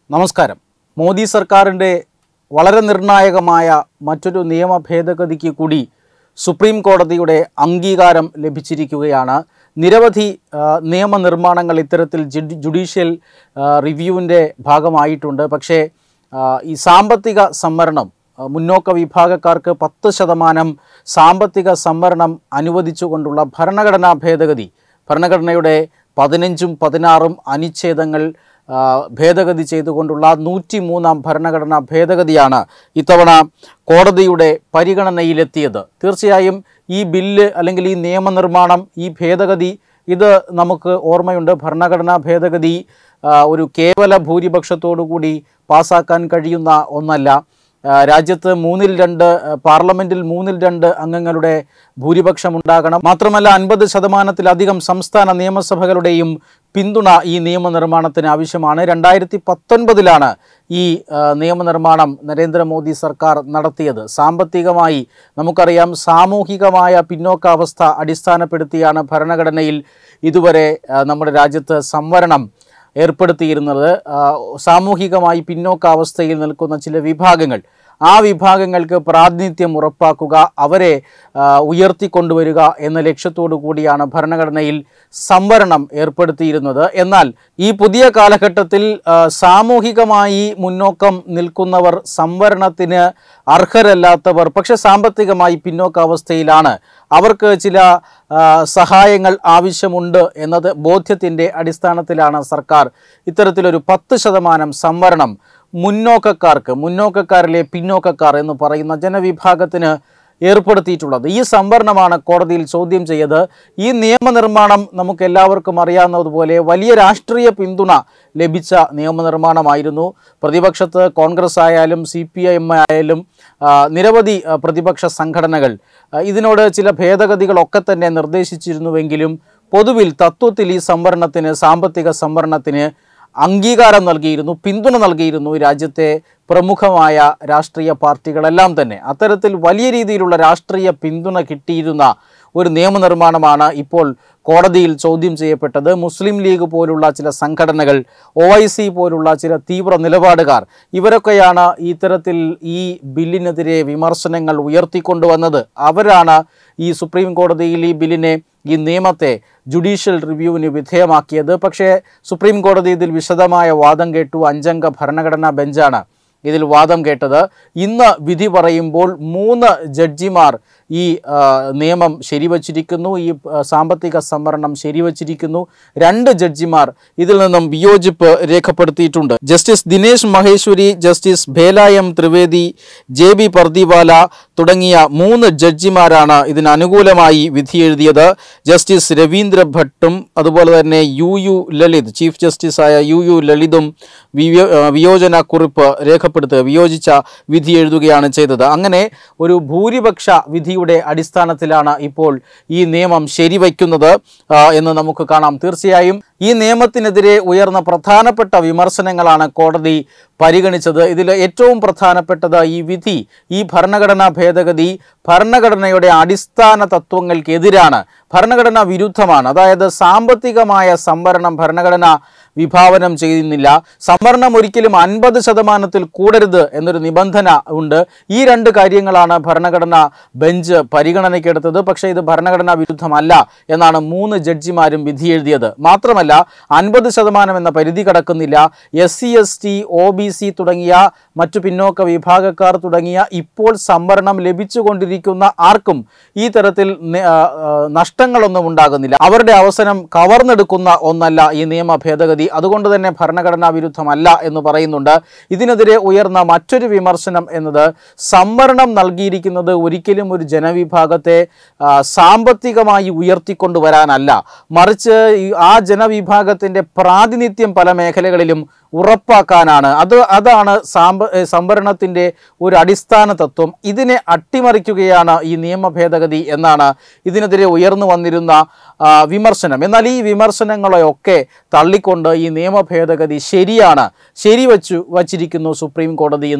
നമസ്കാരം മോദി സർക്കാരിൻ്റെ വളരെ നിർണായകമായ മറ്റൊരു നിയമ ഭേദഗതിക്ക് കൂടി സുപ്രീം കോടതിയുടെ അംഗീകാരം ലഭിച്ചിരിക്കുകയാണ് നിരവധി ആ, നിയമനിർമ്മാണങ്ങൾ ഇത്തരത്തിൽ ജുഡി- ജുഡീഷ്യൽ ആ, റിവ്യൂവിൻ്റെ ഭാഗമായിട്ടുണ്ട് പക്ഷേ ആ, ഈ സാമ്പത്തിക സംവരണം ആ, മുന്നോക്ക വിഭാഗക്കാർക്ക് പത്ത് ശതമാനം സാമ്പത്തിക സംവരണം അനുവദിച്ചുകൊണ്ടുള്ള ഭരണഘടനാ ഭേദഗതി ഭരണഘടനയുടെ പതിനഞ്ചും പതിനാറും അനുച്ഛേദങ്ങൾ ആ, ഭേദഗതി ചെയ്തുകൊണ്ടുള്ള നൂറ്റി മൂന്നാം ഭരണഘടനാ ഭേദഗതിയാണ് ഇത്തവണ കോടതിയുടെ പരിഗണനയിലെത്തിയത് തീർച്ചയായും ഈ ബില്ല് അല്ലെങ്കിൽ ഈ നിയമനിർമ്മാണം ഈ ഭേദഗതി ഇത് നമുക്ക് ഓർമ്മയുണ്ട് ഭരണഘടനാ ഭേദഗതി ആ, ഒരു കേവല ഭൂരിപക്ഷത്തോടു കൂടി പാസ്സാക്കാൻ കഴിയുന്ന ഒന്നല്ല ആ, രാജ്യത്ത് മൂന്നിൽ രണ്ട് ആ, പാർലമെന്റിൽ മൂന്നിൽ രണ്ട് അംഗങ്ങളുടെ ഭൂരിപക്ഷം ഉണ്ടാകണം മാത്രമല്ല അൻപത് ശതമാനത്തിലധികം സംസ്ഥാന നിയമസഭകളുടെയും പിന്തുണ ഈ നിയമനിർമ്മാണത്തിന് ആവശ്യമാണ് രണ്ടായിരത്തി പത്തൊൻപതിലാണ് ഈ ആ, നിയമനിർമ്മാണം നരേന്ദ്രമോദി സർക്കാർ നടത്തിയത് സാമ്പത്തികമായി നമുക്കറിയാം സാമൂഹികമായ പിന്നോക്കാവസ്ഥ അടിസ്ഥാനപ്പെടുത്തിയാണ് ഭരണഘടനയിൽ ഇതുവരെ ആ, നമ്മുടെ രാജ്യത്ത് സംവരണം ഏർപ്പെടുത്തിയിരുന്നത് ആ, സാമൂഹികമായി പിന്നോക്കാവസ്ഥയിൽ നിൽക്കുന്ന ചില വിഭാഗങ്ങൾ ആ വിഭാഗങ്ങൾക്ക് പ്രാതിനിധ്യം ഉറപ്പാക്കുക അവരെ ആ, ഉയർത്തിക്കൊണ്ടുവരിക എന്ന ലക്ഷ്യത്തോടു കൂടിയാണ് ഭരണഘടനയിൽ സംവരണം ഏർപ്പെടുത്തിയിരുന്നത് എന്നാൽ ഈ പുതിയ കാലഘട്ടത്തിൽ ആ, സാമൂഹികമായി മുന്നോക്കം നിൽക്കുന്നവർ സംവരണത്തിന് അർഹരല്ലാത്തവർ പക്ഷെ സാമ്പത്തികമായി പിന്നോക്കാവസ്ഥയിലാണ് അവർക്ക് ചില ആ, സഹായങ്ങൾ ആവശ്യമുണ്ട് എന്നത് ബോധ്യത്തിൻ്റെ അടിസ്ഥാനത്തിലാണ് സർക്കാർ ഇത്തരത്തിലൊരു പത്ത് ശതമാനം സംവരണം മുന്നോക്കക്കാർക്ക് മുന്നോക്കക്കാരിലെ പിന്നോക്കക്കാർ എന്ന് പറയുന്ന ജനവിഭാഗത്തിന് ഏർപ്പെടുത്തിയിട്ടുള്ളത് ഈ സംവരണമാണ് കോടതിയിൽ ചോദ്യം ചെയ്ത് ഈ നിയമനിർമ്മാണം നമുക്ക് എല്ലാവർക്കും അറിയാവുന്നതുപോലെ വലിയ രാഷ്ട്രീയ പിന്തുണ ലഭിച്ച നിയമനിർമ്മാണമായിരുന്നു പ്രതിപക്ഷത്ത് കോൺഗ്രസ് ആയാലും സി പി ഐ എം ആയാലും ആ, നിരവധി ആ, പ്രതിപക്ഷ സംഘടനകൾ ആ, ഇതിനോട് ചില ഭേദഗതികളൊക്കെ തന്നെ നിർദ്ദേശിച്ചിരുന്നുവെങ്കിലും പൊതുവിൽ തത്വത്തിൽ ഈ സംവരണത്തിന് സാമ്പത്തിക സംവരണത്തിന് അംഗീകാരം നൽകിയിരുന്നു പിന്തുണ നൽകിയിരുന്നു ഈ രാജ്യത്തെ പ്രമുഖമായ രാഷ്ട്രീയ പാർട്ടികളെല്ലാം തന്നെ അത്തരത്തിൽ വലിയ രീതിയിലുള്ള രാഷ്ട്രീയ പിന്തുണ കിട്ടിയിരുന്ന ഒരു നിയമനിർമ്മാണമാണ് ഇപ്പോൾ കോടതിയിൽ ചോദ്യം ചെയ്യപ്പെട്ടത് മുസ്ലിം ലീഗ് പോലുള്ള ചില സംഘടനകൾ ഒ ഐ സി പോലുള്ള ചില തീവ്ര നിലപാടുകാർ ഇവരൊക്കെയാണ് ഇത്തരത്തിൽ ഈ ബില്ലിനെതിരെ വിമർശനങ്ങൾ ഉയർത്തിക്കൊണ്ടുവന്നത് അവരാണ് ഈ സുപ്രീം കോടതിയിൽ ഈ ബില്ലിനെ ഈ നിയമത്തെ ജുഡീഷ്യൽ റിവ്യൂവിന് വിധേയമാക്കിയത് പക്ഷേ സുപ്രീം കോടതി ഇതിൽ വിശദമായ വാദം കേട്ടു അഞ്ചംഗ ഭരണഘടനാ ബെഞ്ചാണ് ഇതിൽ വാദം കേട്ടത് ഇന്ന് വിധി പറയുമ്പോൾ മൂന്ന് ജഡ്ജിമാർ ഈ ആ, നിയമം ശരിവച്ചിരിക്കുന്നു ഈ ആ, സാമ്പത്തിക സംവരണം ശരിവച്ചിരിക്കുന്നു രണ്ട് ജഡ്ജിമാർ ഇതിൽ നിന്നും വിയോജിപ്പ് രേഖപ്പെടുത്തിയിട്ടുണ്ട് ജസ്റ്റിസ് ദിനേശ് മഹേശ്വരി ജസ്റ്റിസ് ഭേലായം ത്രിവേദി ജെ ബി പർദിവാല തുടങ്ങിയ മൂന്ന് ജഡ്ജിമാരാണ് ഇതിന് അനുകൂലമായി വിധിയെഴുതിയത് ജസ്റ്റിസ് രവീന്ദ്ര ഭട്ടും അതുപോലെ തന്നെ യു യു ലളിത് ചീഫ് ജസ്റ്റിസായ യു യു ലളിതും വിയോ ആ, വിയോജന കുറിപ്പ് രേഖപ്പെടുത്തുക വിയോജിച്ച വിധി എഴുതുകയാണ് ചെയ്തത് അങ്ങനെ ഒരു ഭൂരിപക്ഷ വിധിയുടെ അടിസ്ഥാനത്തിലാണ് ഇപ്പോൾ ഈ നിയമം ശരിവയ്ക്കുന്നത് ആ, എന്ന് നമുക്ക് കാണാം തീർച്ചയായും ഈ നിയമത്തിനെതിരെ ഉയർന്ന പ്രധാനപ്പെട്ട വിമർശനങ്ങളാണ് കോടതി പരിഗണിച്ചത് ഇതിൽ ഏറ്റവും പ്രധാനപ്പെട്ടത് ഈ വിധി ഈ ഭരണഘടനാ ഭേദഗതി ഭരണഘടനയുടെ അടിസ്ഥാന തത്വങ്ങൾക്കെതിരാണ് ഭരണഘടന വിരുദ്ധമാണ് അതായത് സാമ്പത്തികമായ സംവരണം ഭരണഘടന വിഭാവനം ചെയ്യുന്നില്ല സംവരണം ഒരിക്കലും അൻപത് ശതമാനത്തിൽ കൂടരുത് എന്നൊരു നിബന്ധന ഉണ്ട് ഈ രണ്ട് കാര്യങ്ങളാണ് ഭരണഘടന ബെഞ്ച് പരിഗണനയ്ക്കെടുത്തത് പക്ഷേ ഇത് ഭരണഘടനാ വിരുദ്ധമല്ല എന്നാണ് മൂന്ന് ജഡ്ജിമാരും വിധി എഴുതിയത് മാത്രമല്ല അൻപത് ശതമാനം എന്ന പരിധി കടക്കുന്നില്ല S C S T O B C തുടങ്ങിയ മറ്റു പിന്നോക്ക വിഭാഗക്കാർ തുടങ്ങിയ ഇപ്പോൾ സംവരണം ലഭിച്ചുകൊണ്ടിരിക്കുന്ന ആർക്കും ഈ തരത്തിൽ നി- ആ, ആ, നഷ്ടങ്ങളൊന്നും ഉണ്ടാകുന്നില്ല അവരുടെ അവസരം കവർന്നെടുക്കുന്ന ഒന്നല്ല ഈ നിയമ ഭേദഗതി അതുകൊണ്ട് തന്നെ ഭരണഘടനാ വിരുദ്ധമല്ല എന്ന് പറയുന്നുണ്ട് ഇതിനെതിരെ ഉയർന്ന മറ്റൊരു വിമർശനം എന്നത് സംവരണം നൽകിയിരിക്കുന്നത് ഒരിക്കലും ഒരു ജനവിഭാഗത്തെ ആ, സാമ്പത്തികമായി ഉയർത്തിക്കൊണ്ടുവരാനല്ല മറിച്ച് ഈ ആ ജനവിഭാഗത്തിൻ്റെ പ്രാതിനിധ്യം പല മേഖലകളിലും ഉറപ്പാക്കാനാണ് അത് അതാണ് സാമ്പ ഏ, സംവരണത്തിൻ്റെ ഒരു അടിസ്ഥാന തത്വം ഇതിനെ അട്ടിമറിക്കുകയാണ് ഈ നിയമ ഭേദഗതി എന്നാണ് ഇതിനെതിരെ ഉയർന്നു വന്നിരുന്ന ആ, വിമർശനം എന്നാൽ ഈ വിമർശനങ്ങളെയൊക്കെ തള്ളിക്കൊണ്ട് ഈ നിയമ ഭേദഗതി ശരിയാണ് ശരിവച്ചു വച്ചിരിക്കുന്നു സുപ്രീം കോടതി ഇന്ന്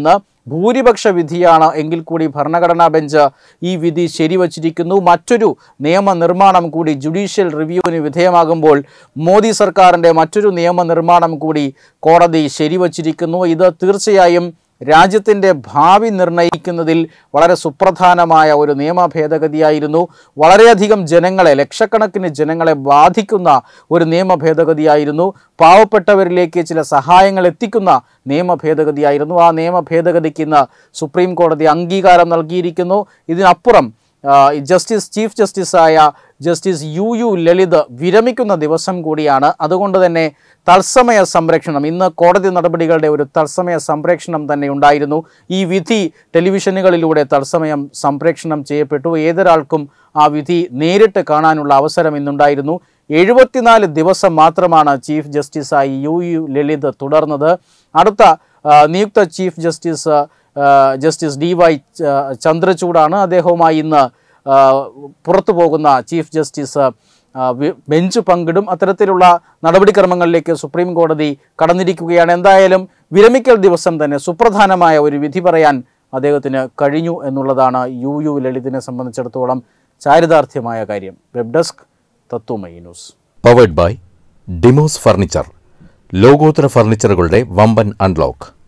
ഭൂരിപക്ഷ വിധിയാണ് എങ്കിൽ കൂടി ഭരണഘടനാ ബെഞ്ച് ഈ വിധി ശരിവച്ചിരിക്കുന്നു മറ്റൊരു നിയമനിർമ്മാണം കൂടി ജുഡീഷ്യൽ റിവ്യൂവിന് വിധേയമാകുമ്പോൾ മോദി സർക്കാരിൻ്റെ മറ്റൊരു നിയമനിർമ്മാണം കൂടി കോടതി ശരിവച്ചിരിക്കുന്നു ഇത് തീർച്ചയായും രാജ്യത്തിൻ്റെ ഭാവി നിർണ്ണയിക്കുന്നതിൽ വളരെ സുപ്രധാനമായ ഒരു നിയമ ഭേദഗതിയായിരുന്നു വളരെയധികം ജനങ്ങളെ ലക്ഷക്കണക്കിന് ജനങ്ങളെ ബാധിക്കുന്ന ഒരു നിയമ ഭേദഗതിയായിരുന്നു പാവപ്പെട്ടവരിലേക്ക് ചില സഹായങ്ങൾ എത്തിക്കുന്ന നിയമ ഭേദഗതിയായിരുന്നു ആ നിയമ ഭേദഗതിക്ക് ഇന്ന് സുപ്രീം കോടതി അംഗീകാരം നൽകിയിരിക്കുന്നു ഇതിനപ്പുറം ആ, ജസ്റ്റിസ് ചീഫ് ജസ്റ്റിസായ ജസ്റ്റിസ് യു യു ലളിത് വിരമിക്കുന്ന ദിവസം കൂടിയാണ് അതുകൊണ്ട് തന്നെ തത്സമയ സംരക്ഷണം ഇന്ന് കോടതി നടപടികളുടെ ഒരു തത്സമയ സംപ്രേക്ഷണം തന്നെ ഉണ്ടായിരുന്നു ഈ വിധി ടെലിവിഷനുകളിലൂടെ തത്സമയം സംപ്രേക്ഷണം ചെയ്യപ്പെട്ടു ഏതൊരാൾക്കും ആ വിധി നേരിട്ട് കാണാനുള്ള അവസരം ഇന്നുണ്ടായിരുന്നു എഴുപത്തിനാല് ദിവസം മാത്രമാണ് ചീഫ് ജസ്റ്റിസായി യു യു ലളിത് തുടർന്നത് അടുത്ത ആ, നിയുക്ത ചീഫ് ജസ്റ്റിസ് ആ, ജസ്റ്റിസ് ഡി വൈ ച- ചന്ദ്രചൂഡാണ് അദ്ദേഹവുമായി ഇന്ന് ആ, പുറത്തു പോകുന്ന ചീഫ് ജസ്റ്റിസ് ആ, വി- ബെഞ്ച് പങ്കിടും അത്തരത്തിലുള്ള നടപടിക്രമങ്ങളിലേക്ക് സുപ്രീം കോടതി കടന്നിരിക്കുകയാണ് എന്തായാലും വിരമിക്കൽ ദിവസം തന്നെ സുപ്രധാനമായ ഒരു വിധി പറയാൻ അദ്ദേഹത്തിന് കഴിഞ്ഞു എന്നുള്ളതാണ് യു യു ലളിതിനെ സംബന്ധിച്ചിടത്തോളം ചാരിതാർത്ഥ്യമായ കാര്യം web desk Tatwamayi news powered by Demos furniture ലോകോത്തര ഫർണിച്ചറുകളുടെ വമ്പൻ അൺലോക്ക്